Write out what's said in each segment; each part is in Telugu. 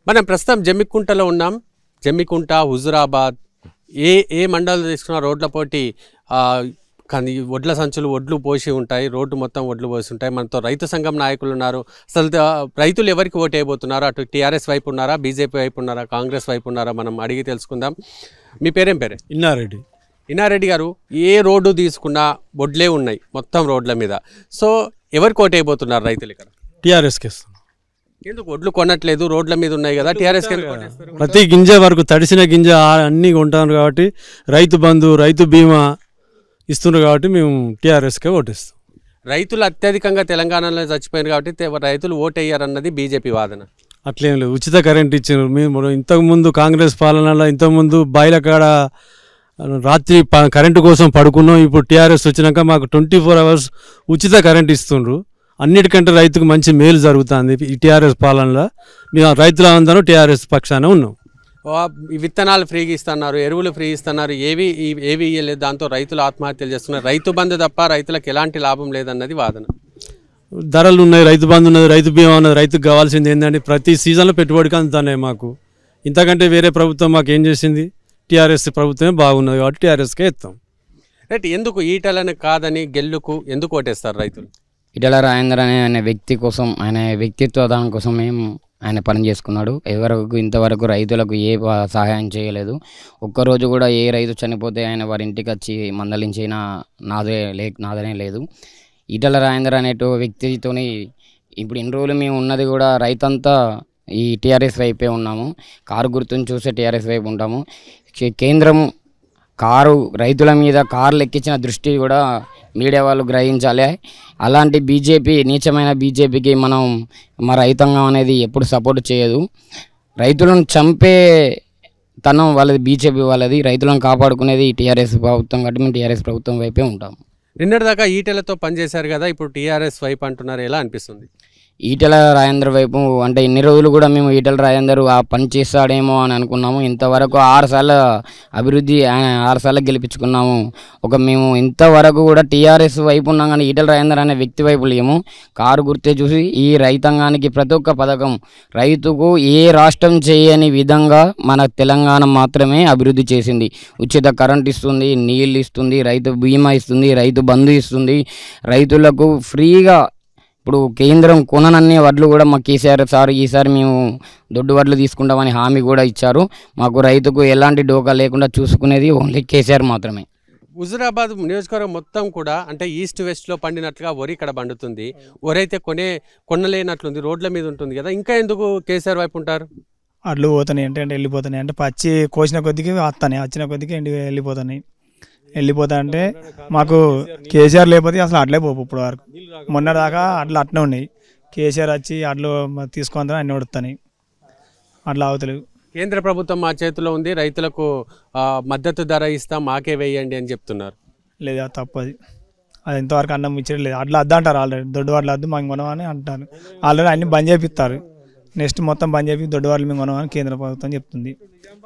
మనం ప్రస్తుతం జమ్మికుంటలో ఉన్నాం జమ్మికుంట హుజురాబాద్ ఏ ఏ మండలం తీసుకున్న రోడ్ల పోటీ ఆ, కానీ వడ్ల సంచులు వడ్లు పోసి ఉంటాయి రోడ్డు మొత్తం వడ్లు పోసి ఉంటాయి మనతో రైతు సంఘం నాయకులు ఉన్నారు అసలు ద- రైతులు ఎవరికి ఓటు వేయబోతున్నారు అటు టీఆర్ఎస్ వైపు ఉన్నారా బీజేపీ వైపు ఉన్నారా కాంగ్రెస్ వైపు ఉన్నారా మనం అడిగి తెలుసుకుందాం మీ పేరేం పేరే ఇన్నారెడ్డి ఇన్నారెడ్డి గారు ఏ రోడ్డు తీసుకున్నా వడ్లే ఉన్నాయి మొత్తం రోడ్ల మీద సో ఎవరికి ఓటు వేయబోతున్నారు రైతులు ఇక్కడ టీఆర్ఎస్కి ఇస్తాం ఎందుకు వడ్లు కొనట్లేదు రోడ్ల మీద ఉన్నాయి కదా టీఆర్ఎస్ ప్రతి గింజ వరకు తడిసిన గింజ ఆ- అన్నీ కొంటారు కాబట్టి రైతు బంధు రైతు బీమా ఇస్తున్నారు కాబట్టి మేము టీఆర్ఎస్కే ఓటిస్తాం రైతులు అత్యధికంగా తెలంగాణలో చచ్చిపోయారు కాబట్టి తె- రైతులు ఓటు వేయరన్నది బీజేపీ వాదన అట్లేం లేదు ఉచిత కరెంట్ ఇచ్చారు మేము ఇంతకుముందు కాంగ్రెస్ పాలనలో ఇంతకుముందు బాయిల కాడ రాత్రి ప- కరెంటు కోసం పడుకున్నాం ఇప్పుడు టీఆర్ఎస్ వచ్చినాక మాకు ట్వంటీ ఫోర్ అవర్స్ ఉచిత కరెంట్ ఇస్తుండ్రు అన్నిటికంటే రైతుకు మంచి మేలు జరుగుతుంది ఈ టీఆర్ఎస్ పాలనలో మేము రైతుల అందరూ టీఆర్ఎస్ పక్షాన ఉన్నాం ఓ, ఈ విత్తనాలు ఫ్రీగా ఇస్తున్నారు ఎరువులు ఫ్రీ ఇస్తున్నారు ఏవి ఈ- ఏవి ఇయ్యలేదు దాంతో రైతులు ఆత్మహత్యలు చేస్తున్నారు రైతు బంధు తప్ప రైతులకు ఎలాంటి లాభం లేదన్నది వాదన ధరలు ఉన్నాయి రైతు బంధు ఉన్నది రైతు బీమా ఉన్నది రైతుకు కావాల్సింది ఏంటంటే ప్రతి సీజన్లో పెట్టుబడికి అందుతున్నాయి మాకు ఇంతకంటే వేరే ప్రభుత్వం మాకు ఏం చేసింది టీఆర్ఎస్ ప్రభుత్వమే బాగున్నది కాబట్టి టీఆర్ఎస్కే ఇస్తాం రైట్ ఎందుకు ఈటలను కాదని గెల్లుకు ఎందుకు ఓటేస్తారు రైతులు ఇటల రాజేందర్ అనే ఆయన వ్యక్తి కోసం ఆయన వ్యక్తిత్వ దాని కోసం మేము ఆయన పని చేసుకున్నాడు ఎవరికి ఇంతవరకు రైతులకు ఏ ప- సహాయం చేయలేదు ఒక్కరోజు కూడా ఏ రైతు చనిపోతే ఆయన వారి ఇంటికి వచ్చి మందలించిన నాదే లే నాదనే లేదు ఈటల రాజేందర్ అనేటు వ్యక్తితోని ఇప్పుడు ఇన్ని రోజులు మేము ఉన్నది కూడా రైతంతా ఈ టీఆర్ఎస్ వైపే ఉన్నాము కారు గుర్తుని చూసే టీఆర్ఎస్ వైపు ఉంటాము కే- కేంద్రం కారు రైతుల మీద కార్లు ఎక్కించిన దృష్టి కూడా మీడియా వాళ్ళు గ్రహించాలి అలాంటి బీజేపీ నీచమైన బీజేపీకి మనం మా రైతాంగం అనేది ఎప్పుడు సపోర్ట్ చేయదు రైతులను చంపే తనం వాళ్ళది బీజేపీ వాళ్ళది రైతులను కాపాడుకునేది టీఆర్ఎస్ ప్రభుత్వం కాబట్టి మేము టీఆర్ఎస్ ప్రభుత్వం వైపే ఉంటాం నిన్నటిదాకా ఈటెలతో పనిచేశారు కదా ఇప్పుడు టీఆర్ఎస్ వైపు అంటున్నారు ఎలా అనిపిస్తుంది ఈటెల రాజేందర్ వైపు అంటే ఇన్ని రోజులు కూడా మేము ఈటెల రాజేందర్ ఆ పని చేస్తాడేమో అని అనుకున్నాము ఇంతవరకు ఆరు సార్లు అభివృద్ధి ఆయన ఆరు సార్లు గెలిపించుకున్నాము ఒక మేము ఇంతవరకు కూడా టీఆర్ఎస్ వైపు ఉన్నాం కానీ ఈటెల రాజేందర్ అనే వ్యక్తి వైపు లేము కారు గుర్తే చూసి ఈ రైతాంగానికి ప్రతి ఒక్క పథకం రైతుకు ఏ రాష్ట్రం చేయని విధంగా మన తెలంగాణ మాత్రమే అభివృద్ధి చేసింది ఉచిత కరెంట్ ఇస్తుంది నీళ్ళు ఇస్తుంది రైతు బీమా ఇస్తుంది రైతు బంధు ఇస్తుంది రైతులకు ఫ్రీగా ఇప్పుడు కేంద్రం కొననన్ని వడ్లు కూడా మాకు కేసీఆర్ సార్ ఈసారి మేము దొడ్డు వడ్లు తీసుకుంటామని హామీ కూడా ఇచ్చారు మాకు రైతుకు ఎలాంటి డోకా లేకుండా చూసుకునేది ఓన్లీ కేసీఆర్ మాత్రమే హుజురాబాద్ నియోజకవర్గం మొత్తం కూడా అంటే ఈస్ట్ వెస్ట్లో పండినట్లుగా వరి ఇక్కడ పండుతుంది వరి అయితే కొనే కొనలేనట్లుంది రోడ్ల మీద ఉంటుంది కదా ఇంకా ఎందుకు కేసీఆర్ వైపు ఉంటారు అడ్లు పోతున్నాయి అంటే అంటే వెళ్ళిపోతున్నాయి అంటే పచ్చి కోసిన కొద్దికి వస్తాయి వచ్చిన కొద్దికి ఎండి వెళ్ళిపోతున్నాయి వెళ్ళిపోతా అంటే మాకు కేసీఆర్ లేకపోతే అసలు అట్లే పోపు ఇప్పుడు వరకు మొన్న దాకా అట్లా అట్నే ఉన్నాయి కేసీఆర్ వచ్చి అడ్లు తీసుకుంటారు అన్ని ఉడుతున్నాయి అట్లా అవతలేవు కేంద్ర ప్రభుత్వం మా చేతిలో ఉంది రైతులకు ఆ, మద్దతు ధర ఇస్తాం మాకే వేయండి అని చెప్తున్నారు లేదా తప్పది అది ఇంతవరకు అన్నం ఇచ్చేది లేదు అట్లా వద్దు అంటారు ఆల్రెడీ దొడ్డు వాటిలో వద్దు మేము కొనమని అంటారు ఆల్రెడీ అన్ని బంద్ చేపిస్తారు నెక్స్ట్ మొత్తం బంద్ చేపి దొడ్డు వాళ్ళు మేము కొనమని కేంద్ర ప్రభుత్వం చెప్తుంది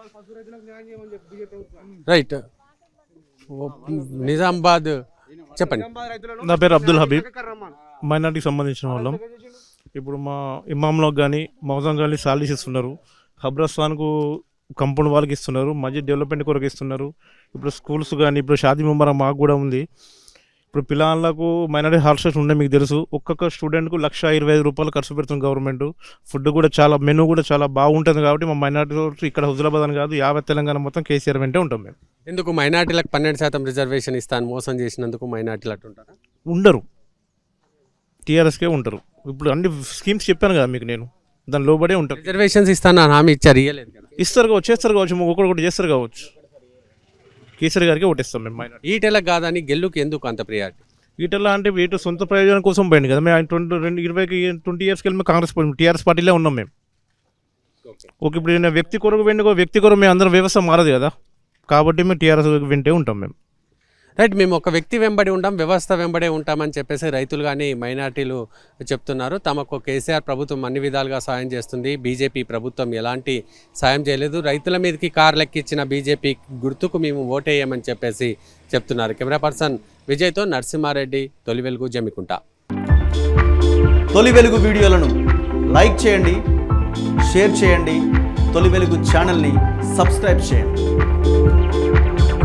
రైట్ ఓ, నిజామాబాద్ చెప్పండి నా పేరు అబ్దుల్ హబీబ్ మైనార్టీకి సంబంధించిన వాళ్ళం ఇప్పుడు మా ఇమాంలో కానీ మౌజం కానీ సాలరీస్ ఇస్తున్నారు ఖబ్రస్థాన్కు కంపౌండ్ వాళ్ళకి ఇస్తున్నారు మధ్య డెవలప్మెంట్ కొరకు ఇస్తున్నారు ఇప్పుడు స్కూల్స్ కానీ ఇప్పుడు షాదీ ముమ్మర మాకు కూడా ఉంది ఇప్పుడు పిల్లలకు మైనారిటీ హాస్టల్స్ ఉన్నాయి మీకు తెలుసు ఒక్కొక్క స్టూడెంట్కు లక్ష ఇరవై ఐదు రూపాయలు ఖర్చు పెడుతుంది గవర్నమెంట్ ఫుడ్ కూడా చాలా మెనూ కూడా చాలా బాగుంటుంది కాబట్టి మా మైనారిటీ ఇక్కడ హుజురాబాద్ అని కాదు యావత్ తెలంగాణ మొత్తం కేసీఆర్ వెంటే ఉంటాం మేము ఎందుకు మైనార్టీలకు పన్నెండు శాతం రిజర్వేషన్ ఇస్తాను మోసం చేసినందుకు మైనార్టీలు అట్టుంటారా ఉండరు టీఆర్ఎస్కే ఉంటారు ఇప్పుడు అన్ని స్కీమ్స్ చెప్పాను కదా మీకు నేను దాని లోబడే ఉంటారు రిజర్వేషన్స్ ఇస్తాను అని హామీ ఇచ్చారు ఇయ్యలేదు కదా ఇస్తారు కావచ్చు చేస్తారు కావచ్చు ఒకటి ఒకటి చేస్తారు కావచ్చు కేసీఆర్ గారికి ఓటేస్తాం మేము ఆయన ఈటెలకు కాదని గెల్లుకు ఎందుకు అంత ప్రియారిటీ వీటిల్లో అంటే వీటి సొంత ప్రయోజనం కోసం పోయింది కదా మేము ఆయన ట్వంటీ రెండు ఇరవైకి ట్వంటీ ఇయర్స్కి వెళ్ళి మేము కాంగ్రెస్ పార్టీ టీఆర్ఎస్ పార్టీలో ఉన్నాం మేము ఓకే ఇప్పుడు ఈయన వ్యక్తి కొరకు వెండుకో వ్యక్తి కొరకు మేము అందరం వ్యవస్థ మారదు కదా కాబట్టి మేము టీఆర్ఎస్ వింటే ఉంటాం మేము రైట్ మేము ఒక వ్యక్తి వెంబడి ఉంటాం వ్యవస్థ వెంబడే ఉంటామని చెప్పేసి రైతులు కానీ మైనార్టీలు చెప్తున్నారు తమకు కేసీఆర్ ప్రభుత్వం అన్ని విధాలుగా సాయం చేస్తుంది బీజేపీ ప్రభుత్వం ఎలాంటి సాయం చేయలేదు రైతుల మీదకి కార్ లెక్కించిన బీజేపీ గుర్తుకు మేము ఓటేయమని చెప్పేసి చెప్తున్నారు కెమెరా పర్సన్ విజయ్తో నరసింహారెడ్డి తొలి వెలుగు జమ్మికుంటా తొలి వెలుగు వీడియోలను లైక్ చేయండి షేర్ చేయండి తొలి వెలుగు ఛానల్ని సబ్స్క్రైబ్ చేయండి